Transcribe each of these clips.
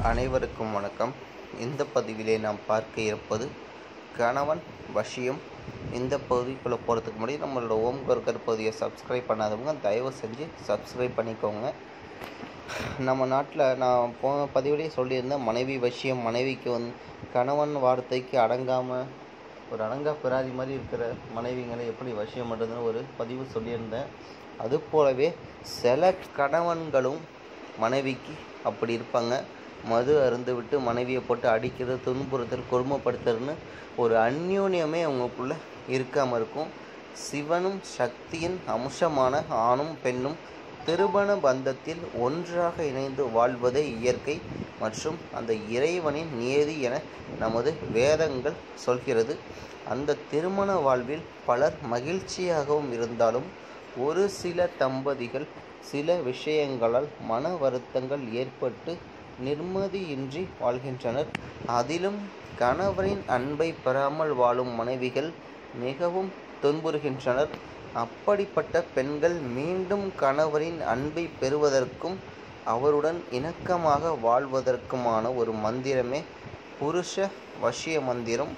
அனைவருக்கும் வணக்கம் இந்த பதிவிலே நாம் பார்க்க இருப்பது கணவன் வசியம் இந்த பகுதிக்குள்ளே போகிறதுக்கு முன்னாடி நம்மளோட ஓம் கருக்கர் பகுதியை சப்ஸ்கிரைப் பண்ணாதவங்க தயவு செஞ்சு சப்ஸ்கிரைப் பண்ணிக்கோங்க நம்ம நாட்டில் நான் போன பதிவிலே சொல்லியிருந்தேன் மனைவி வசியம் மனைவிக்கு வந்து கணவன் வார்த்தைக்கு அடங்காமல் ஒரு அடங்கா பிராதி மாதிரி இருக்கிற மனைவிங்களை எப்படி வசியம் பண்ணுறதுன்னு ஒரு பதிவு சொல்லியிருந்தேன் அது போலவே சில கணவன்களும் மனைவிக்கு அப்படி இருப்பாங்க மது அருந்து விட்டு மனைவியை போட்டு அடிக்கிறது துன்புறுத்தல் கொடுமைப்படுத்துறதுன்னு ஒரு அந்யோன்யமே அவங்களுக்குள்ள இருக்காமல் இருக்கும் சிவனும் சக்தியின் அம்சமான ஆணும் பெண்ணும் திருமண பந்தத்தில் ஒன்றாக இணைந்து வாழ்வதே இயற்கை மற்றும் அந்த இறைவனின் நியதி என நமது வேதங்கள் சொல்கிறது அந்த திருமண வாழ்வில் பலர் மகிழ்ச்சியாகவும் இருந்தாலும் ஒரு சில தம்பதிகள் சில விஷயங்களால் மன வருத்தங்கள் ஏற்பட்டு நிம்மதியின்றி வாழ்கின்றனர் அதிலும் கணவரின் அன்பை பெறாமல் வாழும் மனைவிகள் மிகவும் துன்புறுகின்றனர் அப்படிப்பட்ட பெண்கள் மீண்டும் கணவரின் அன்பை பெறுவதற்கும் அவருடன் இணக்கமாக வாழ்வதற்குமான ஒரு மந்திரமே புருஷ வசிய மந்திரம்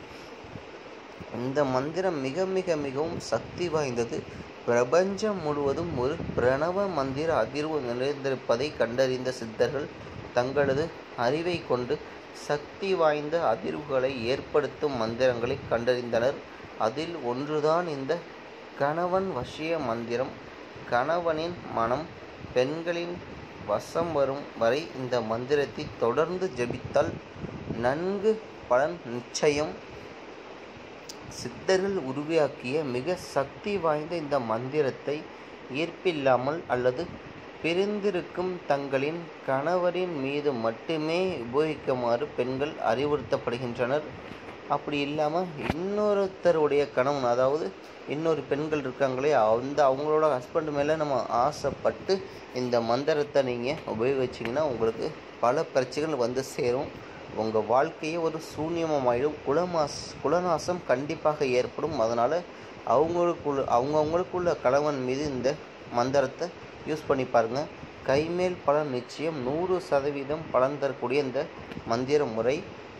இந்த மந்திரம் மிக மிக மிகவும் சக்தி வாய்ந்தது பிரபஞ்சம் முழுவதும் ஒரு பிரணவ மந்திர அதிர்வு நிறைந்திருப்பதை கண்டறிந்த சித்தர்கள் தங்களது அறிவை கொண்டு சக்தி வாய்ந்த அதிர்வுகளை ஏற்படுத்தும் மந்திரங்களை கண்டறிந்தனர் அதில் ஒன்றுதான் இந்த கணவன் வசிய மந்திரம் கணவனின் மனம் பெண்களின் வசம் வரும் வரை இந்த மந்திரத்தை தொடர்ந்து ஜெபித்தால் நன்கு பலன் நிச்சயம் சித்தர்கள் உருவாக்கிய மிக சக்தி வாய்ந்த இந்த மந்திரத்தை ஈர்ப்பில்லாமல் அல்லது பிரிந்திருக்கும் தங்களின் கணவரின் மீது மட்டுமே உபயோகிக்குமாறு பெண்கள் அறிவுறுத்தப்படுகின்றனர் அப்படி இல்லாமல் இன்னொருத்தருடைய கணவன் அதாவது இன்னொரு பெண்கள் இருக்காங்களே அந்த அவங்களோட ஹஸ்பண்ட் மேலே நம்ம ஆசைப்பட்டு இந்த மந்திரத்தை நீங்கள் உபயோகிச்சிங்கன்னா உங்களுக்கு பல பிரச்சனைகள் வந்து சேரும் உங்கள் வாழ்க்கையே ஒரு சூன்யமாயிடும் குலமாஸ் குலநாசம் கண்டிப்பாக ஏற்படும் அதனால் அவங்களுக்குள்ள அவங்கவுங்களுக்குள்ள கணவன் மீது இந்த மந்திரத்தை யூஸ் பண்ணி பாருங்கள் கைமேல் பலன் நிச்சயம் நூறு சதவீதம் பலன் தரக்கூடிய இந்த மந்திர முறை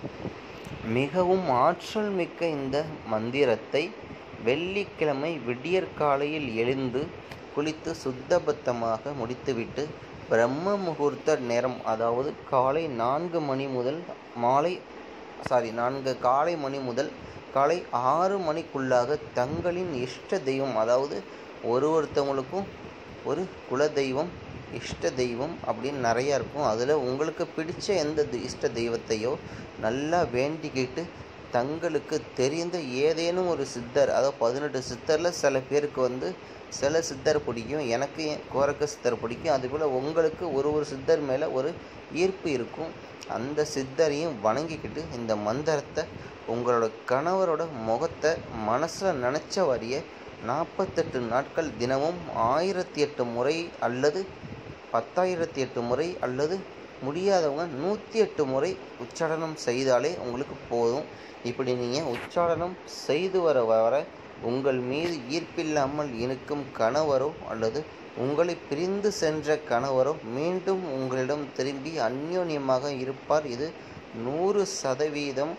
மிகவும் ஆற்றல் மிக்க இந்த மந்திரத்தை வெள்ளிக்கிழமை விடியற்காலையில் எழுந்து குளித்து சுத்தபத்தமாக முடித்துவிட்டு பிரம்ம முகூர்த்த நேரம் அதாவது காலை நான்கு மணி முதல் மாலை சாரி நான்கு காலை மணி முதல் காலை ஆறு மணிக்குள்ளாக தங்களின் இஷ்ட தெய்வம் அதாவது ஒரு ஒருத்தவங்களுக்கும் ஒரு குல தெய்வம் இஷ்ட தெய்வம் அப்படின்னு நிறையா இருக்கும் அதில் உங்களுக்கு பிடிச்ச எந்த இஷ்ட தெய்வத்தையோ நல்லா வேண்டிக்கிட்டு தங்களுக்கு தெரிந்த ஏதேனும் ஒரு சித்தர் அதாவது பதினெட்டு சித்தரில் சில பேருக்கு வந்து சில சித்தர் பிடிக்கும் எனக்கு கோரக்க சித்தர் பிடிக்கும் அதுபோல் உங்களுக்கு ஒரு ஒரு சித்தர் மேலே ஒரு ஈர்ப்பு இருக்கும் அந்த சித்தரையும் வணங்கிக்கிட்டு இந்த மந்திரத்தை உங்களோட கணவரோட முகத்தை மனசில் நினச்ச வரிய நாற்பத்தெட்டு நாட்கள் தினமும் ஆயிரத்தி எட்டு முறை அல்லது பத்தாயிரத்தி எட்டு முறை அல்லது முடியாதவங்க நூற்றி எட்டு முறை உச்சாடனம் செய்தாலே உங்களுக்கு போதும் இப்படி நீங்கள் உச்சாடனம் செய்து வர வர உங்கள் மீது ஈர்ப்பில்லாமல் இருக்கும் கணவரோ அல்லது உங்களை பிரிந்து சென்ற கணவரோ மீண்டும் உங்களிடம் திரும்பி அந்யோன்யமாக இருப்பார் இது நூறு சதவீதம்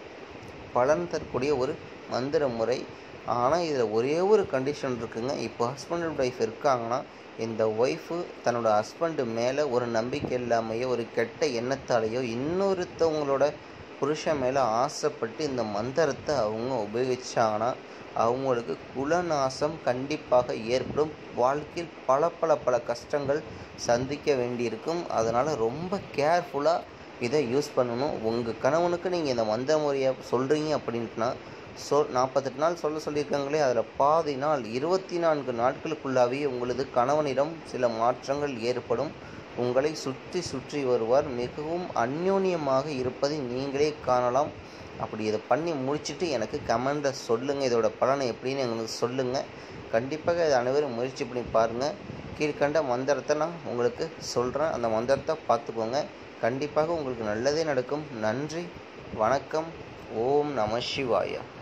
பலன் தரக்கூடிய ஒரு மந்திர முறை ஆனால் இதில் ஒரே ஒரு கண்டிஷன் இருக்குங்க இப்போ ஹஸ்பண்ட் அண்ட் ஒய்ஃப் இருக்காங்கன்னா இந்த ஒய்ஃபு தன்னோட ஹஸ்பண்டு மேலே ஒரு நம்பிக்கை இல்லாமையோ ஒரு கெட்ட எண்ணத்தாலேயோ இன்னொருத்தவங்களோட புருஷன் மேலே ஆசைப்பட்டு இந்த மந்திரத்தை அவங்க உபயோகிச்சாங்கன்னா அவங்களுக்கு குலநாசம் கண்டிப்பாக ஏற்படும் வாழ்க்கையில் பல பல பல கஷ்டங்கள் சந்திக்க வேண்டியிருக்கும் அதனால் ரொம்ப கேர்ஃபுல்லாக இதை யூஸ் பண்ணணும் உங்கள் கணவனுக்கு நீங்கள் இந்த மந்திர முறையை சொல்கிறீங்க அப்படின்ட்டுனா சொ நாற்பத்தெட்டு நாள் சொல்ல சொல்லியிருக்காங்களே அதில் பாதி நாள் இருபத்தி நான்கு நாட்களுக்குள்ளாவே உங்களது கணவனிடம் சில மாற்றங்கள் ஏற்படும் உங்களை சுற்றி சுற்றி வருவார் மிகவும் அந்யோன்யமாக இருப்பதை நீங்களே காணலாம் அப்படி இதை பண்ணி முடிச்சுட்டு எனக்கு கமெண்டில் சொல்லுங்கள் இதோட பலனை எப்படின்னு எங்களுக்கு சொல்லுங்கள் கண்டிப்பாக இதை அனைவரும் முயற்சி பண்ணி பாருங்கள் கீழ்கண்ட மந்திரத்தை நான் உங்களுக்கு சொல்கிறேன் அந்த மந்திரத்தை பார்த்துக்கோங்க கண்டிப்பாக உங்களுக்கு நல்லதே நடக்கும் நன்றி வணக்கம் ஓம் நம சிவாயா